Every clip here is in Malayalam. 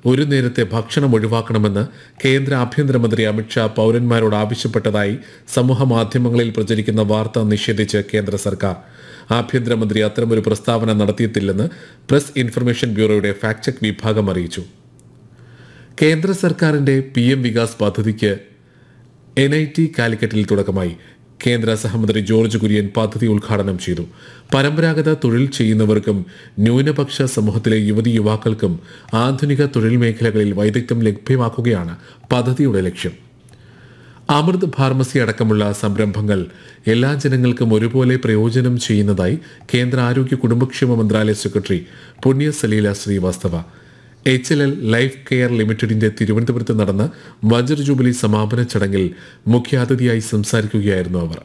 ഒരു നേരത്തെ ഭക്ഷണം ഒഴിവാക്കണമെന്ന് കേന്ദ്ര ആഭ്യന്തരമന്ത്രി അമിത്ഷാ പൌരന്മാരോട് ആവശ്യപ്പെട്ടതായി സമൂഹ മാധ്യമങ്ങളിൽ പ്രചരിക്കുന്ന വാർത്ത നിഷേധിച്ച് കേന്ദ്ര സർക്കാർ ആഭ്യന്തരമന്ത്രി അത്തരമൊരു പ്രസ്താവന നടത്തിയിട്ടില്ലെന്ന് പ്രസ് ഇൻഫർമേഷൻ ബ്യൂറോയുടെ ഫാക്ട് ചെക്ക് വിഭാഗം അറിയിച്ചു കേന്ദ്ര സർക്കാരിന്റെ പി എം വികാസ് പദ്ധതിക്ക് എൻ ഐ ടി കാലിക്കറ്റിൽ തുടക്കമായി കേന്ദ്ര സഹമന്ത്രി ജോർജ് കുര്യൻ പദ്ധതി ഉദ്ഘാടനം ചെയ്തു പരമ്പരാഗത തൊഴിൽ ചെയ്യുന്നവർക്കും ന്യൂനപക്ഷ സമൂഹത്തിലെ യുവതി യുവാക്കൾക്കും ആധുനിക തൊഴിൽ മേഖലകളിൽ വൈദഗ്ധ്യം ലഭ്യമാക്കുകയാണ് പദ്ധതിയുടെ ലക്ഷ്യം അമൃത് ഫാർമസി അടക്കമുള്ള സംരംഭങ്ങൾ എല്ലാ ജനങ്ങൾക്കും ഒരുപോലെ പ്രയോജനം ചെയ്യുന്നതായി കേന്ദ്ര ആരോഗ്യ കുടുംബക്ഷേമ മന്ത്രാലയ secretary Punya Salila Srivastava H L L life care ലിമിറ്റഡിന്റെ തിരുവനന്തപുരത്ത് നടന്ന വജ്ര ജൂബിലി സമാപന ചടങ്ങിൽ മുഖ്യാതിഥിയായി സംസാരിക്കുകയായിരുന്നു അവർ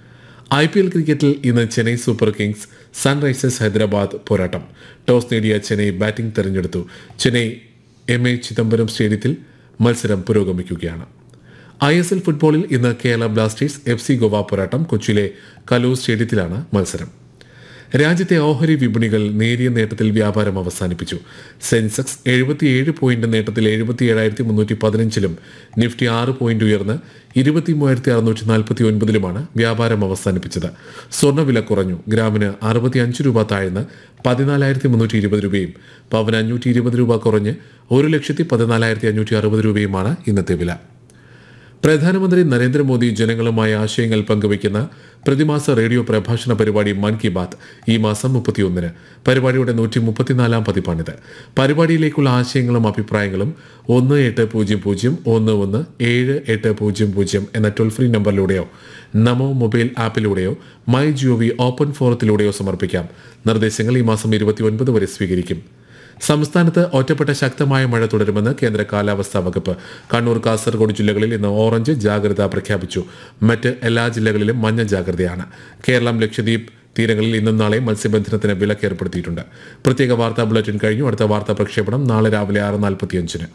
ഐ പി എൽ ക്രിക്കറ്റിൽ ഇന്ന് Chennai Super Kings Sunrisers Hyderabad പോരാട്ടം ടോസ് നേടിയ ചെന്നൈ ബാറ്റിംഗ് തെരഞ്ഞെടുത്തു ചെന്നൈ എം എ ചിദംബരം സ്റ്റേഡിയത്തിൽ മത്സരം പുരോഗമിക്കുകയാണ് ഐ എസ് എൽ ഫുട്ബോളിൽ ഇന്ന് Kerala Blasters F C Goa പോരാട്ടം കൊച്ചിയിലെ കലൂർ സ്റ്റേഡിയത്തിലാണ് മത്സരം രാജ്യത്തെ ഓഹരി വിപണികൾ നേരിയ നേട്ടത്തിൽ വ്യാപാരം അവസാനിപ്പിച്ചു സെൻസെക്സ് എഴുപത്തിയേഴ് പോയിന്റ് നേട്ടത്തിൽ എഴുപത്തിയേഴായിരത്തി മുന്നൂറ്റി പതിനഞ്ചിലും നിഫ്റ്റി ആറ് പോയിന്റ് ഉയർന്ന് ഇരുപത്തി മൂവായിരത്തി അറുന്നൂറ്റി നാൽപ്പത്തി ഒൻപതിലുമാണ് വ്യാപാരം അവസാനിപ്പിച്ചത് സ്വർണ്ണവില കുറഞ്ഞു ഗ്രാമിന് അറുപത്തി അഞ്ച് രൂപ താഴ്ന്ന് പതിനാലായിരത്തി മുന്നൂറ്റി ഇരുപത് രൂപയും പവന് അഞ്ഞൂറ്റി ഇരുപത് രൂപ കുറഞ്ഞ് ഒരു ലക്ഷത്തി പതിനാലായിരത്തി അഞ്ഞൂറ്റി അറുപത് രൂപയുമാണ് ഇന്നത്തെ വില പ്രധാനമന്ത്രി നരേന്ദ്രമോദി ജനങ്ങളുമായി ആശയങ്ങൾ പങ്കുവയ്ക്കുന്ന പ്രതിമാസ റേഡിയോ പ്രഭാഷണ പരിപാടി മൻ കി ബാത്ത് ഈ മാസം മുപ്പത്തിയൊന്നിന് പരിപാടിയുടെ നൂറ്റി മുപ്പത്തിനാലാം പതിപ്പാണിത് പരിപാടിയിലേക്കുള്ള ആശയങ്ങളും അഭിപ്രായങ്ങളും ഒന്ന് എട്ട് പൂജ്യം പൂജ്യം ഒന്ന് ഒന്ന് ഏഴ് എട്ട് പൂജ്യം പൂജ്യം എന്ന ടോൾ ഫ്രീ നമ്പറിലൂടെയോ നമോ മൊബൈൽ ആപ്പിലൂടെയോ മൈ ജിഒ വി ഓപ്പൺ ഫോറത്തിലൂടെയോ സമർപ്പിക്കാം നിർദ്ദേശങ്ങൾ ഈ മാസം ഇരുപത്തിയൊൻപത് വരെ സ്വീകരിക്കും സംസ്ഥാനത്ത് ഒറ്റപ്പെട്ട ശക്തമായ മഴ തുടരുമെന്ന് കേന്ദ്ര കാലാവസ്ഥാ വകുപ്പ് കണ്ണൂർ കാസർഗോഡ് ജില്ലകളിൽ ഇന്ന് ഓറഞ്ച് ജാഗ്രത പ്രഖ്യാപിച്ചു മറ്റ് എല്ലാ ജില്ലകളിലും മഞ്ഞ ജാഗ്രതയാണ് കേരളം ലക്ഷദ്വീപ് തീരങ്ങളിൽ ഇന്നും നാളെ മത്സ്യബന്ധനത്തിന് വിലക്ക് ഏർപ്പെടുത്തിയിട്ടുണ്ട് പ്രത്യേക വാർത്താ ബുള്ളറ്റിൻ കഴിഞ്ഞു അടുത്ത വാർത്താ പ്രക്ഷേപണം നാളെ രാവിലെ ആറ് നാൽപ്പത്തിയഞ്ചിന്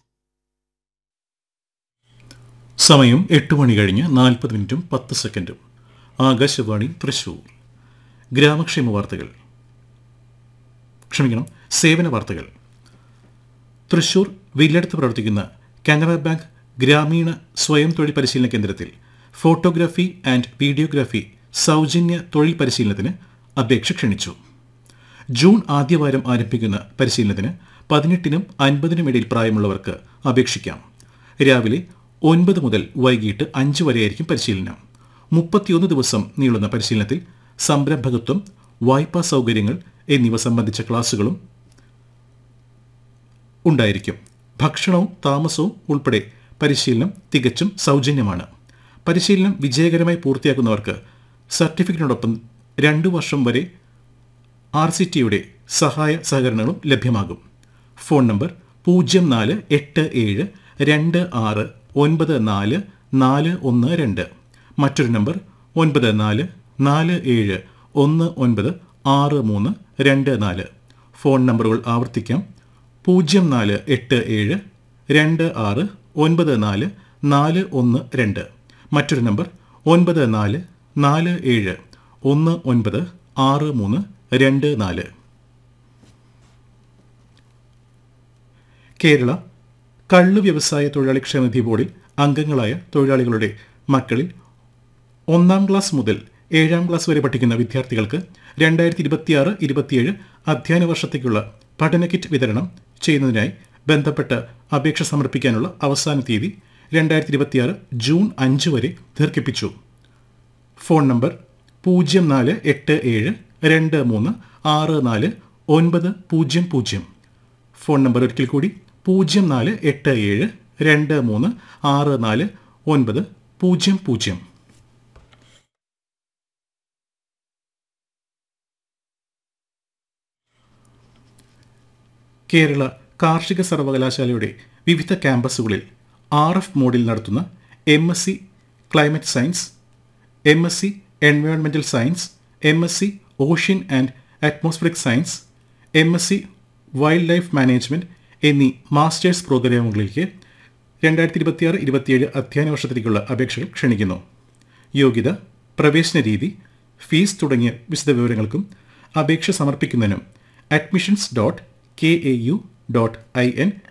സമയം എട്ട് മണി കഴിഞ്ഞ് നാൽപ്പത് മിനിറ്റും പത്ത് സെക്കൻഡും ആകാശവാണി തൃശൂർ ഗ്രാമക്ഷേമ വാർത്തകൾ ക്ഷമിക്കണം സേവന വാർത്തകൾ തൃശൂർ വില്ലടത്ത് പ്രവർത്തിക്കുന്ന കാനറ ബാങ്ക് ഗ്രാമീണ സ്വയം തൊഴിൽ പരിശീലന കേന്ദ്രത്തിൽ ഫോട്ടോഗ്രാഫി ആൻഡ് വീഡിയോഗ്രാഫി സൗജന്യ തൊഴിൽ പരിശീലനത്തിന് അപേക്ഷ ക്ഷണിച്ചു ജൂൺ ആദ്യവാരം ആരംഭിക്കുന്ന പരിശീലനത്തിന് പതിനെട്ടിനും അൻപതിനും ഇടയിൽ പ്രായമുള്ളവർക്ക് അപേക്ഷിക്കാം രാവിലെ ഒൻപത് മുതൽ വൈകിട്ട് അഞ്ച് വരെയായിരിക്കും പരിശീലനം മുപ്പത്തിയൊന്ന് ദിവസം നീളുന്ന പരിശീലനത്തിൽ സംരംഭകത്വം വായ്പാ സൗകര്യങ്ങൾ എന്നിവ സംബന്ധിച്ച ക്ലാസുകളും ഉണ്ടായിരിക്കും ഭക്ഷണവും താമസവും ഉൾപ്പെടെ പരിശീലനം തികച്ചും സൗജന്യമാണ് പരിശീലനം വിജയകരമായി പൂർത്തിയാക്കുന്നവർക്ക് സർട്ടിഫിക്കറ്റിനോടൊപ്പം രണ്ടു വർഷം വരെ ആർ സി ടിയുടെ സഹായ സഹകരണങ്ങളും ലഭ്യമാകും ഫോൺ നമ്പർ പൂജ്യം നാല് എട്ട് ഏഴ് രണ്ട് ആറ് ഒൻപത് നാല് നാല് ഒന്ന് രണ്ട് മറ്റൊരു നമ്പർ ഒൻപത് നാല് നാല് ഏഴ് ഒന്ന് ഒൻപത് ആറ് മൂന്ന് രണ്ട് നാല് ഫോൺ നമ്പറുകൾ ആവർത്തിക്കാം പൂജ്യം നാല് എട്ട് ഏഴ് രണ്ട് ആറ് ഒൻപത് നാല് നാല് ഒന്ന് രണ്ട് മറ്റൊരു നമ്പർ ഒൻപത് നാല് നാല് ഏഴ് ഒന്ന് ഒൻപത് ആറ് മൂന്ന് രണ്ട് നാല് കേരള കള്ളു വ്യവസായ തൊഴിലാളി ക്ഷേമനിധി ബോർഡിൽ അംഗങ്ങളായ തൊഴിലാളികളുടെ മക്കളിൽ ഒന്നാം ക്ലാസ് മുതൽ ഏഴാം ക്ലാസ് വരെ പഠിക്കുന്ന വിദ്യാർത്ഥികൾക്ക് രണ്ടായിരത്തി ഇരുപത്തിയാറ് ഇരുപത്തിയേഴ് അധ്യയന വർഷത്തേക്കുള്ള പഠന കിറ്റ് വിതരണം ചെയ്യുന്നതിനായി ബന്ധപ്പെട്ട അപേക്ഷ സമർപ്പിക്കാനുള്ള അവസാന തീയതി രണ്ടായിരത്തി ഇരുപത്തിയാറ് ജൂൺ അഞ്ച് വരെ ദീർഘിപ്പിച്ചു ഫോൺ നമ്പർ പൂജ്യം നാല് എട്ട് ഏഴ് രണ്ട് മൂന്ന് ആറ് നാല് ഒൻപത് പൂജ്യം പൂജ്യം ഫോൺ നമ്പർ ഒരിക്കൽ കൂടി പൂജ്യം നാല് എട്ട് ഏഴ് രണ്ട് മൂന്ന് ആറ് നാല് ഒൻപത് പൂജ്യം പൂജ്യം കേരള കാർഷിക സർവകലാശാലയുടെ വിവിധ ക്യാമ്പസുകളിൽ ആർ എഫ് മോഡിൽ നടത്തുന്ന M S C climate science M S C environmental science M S C ocean and atmospheric science M S C wildlife management എന്നീ മാസ്റ്റേഴ്സ് പ്രോഗ്രാമുകളിലേക്ക് രണ്ടായിരത്തി ഇരുപത്തിയാറ് ഇരുപത്തിയേഴ് അധ്യയന വർഷത്തിലേക്കുള്ള അപേക്ഷകൾ ക്ഷണിക്കുന്നു യോഗ്യത പ്രവേശന രീതി ഫീസ് തുടങ്ങിയ വിശദവിവരങ്ങൾക്കും അപേക്ഷ സമർപ്പിക്കുന്നതിനും admissions dot K A U dot I N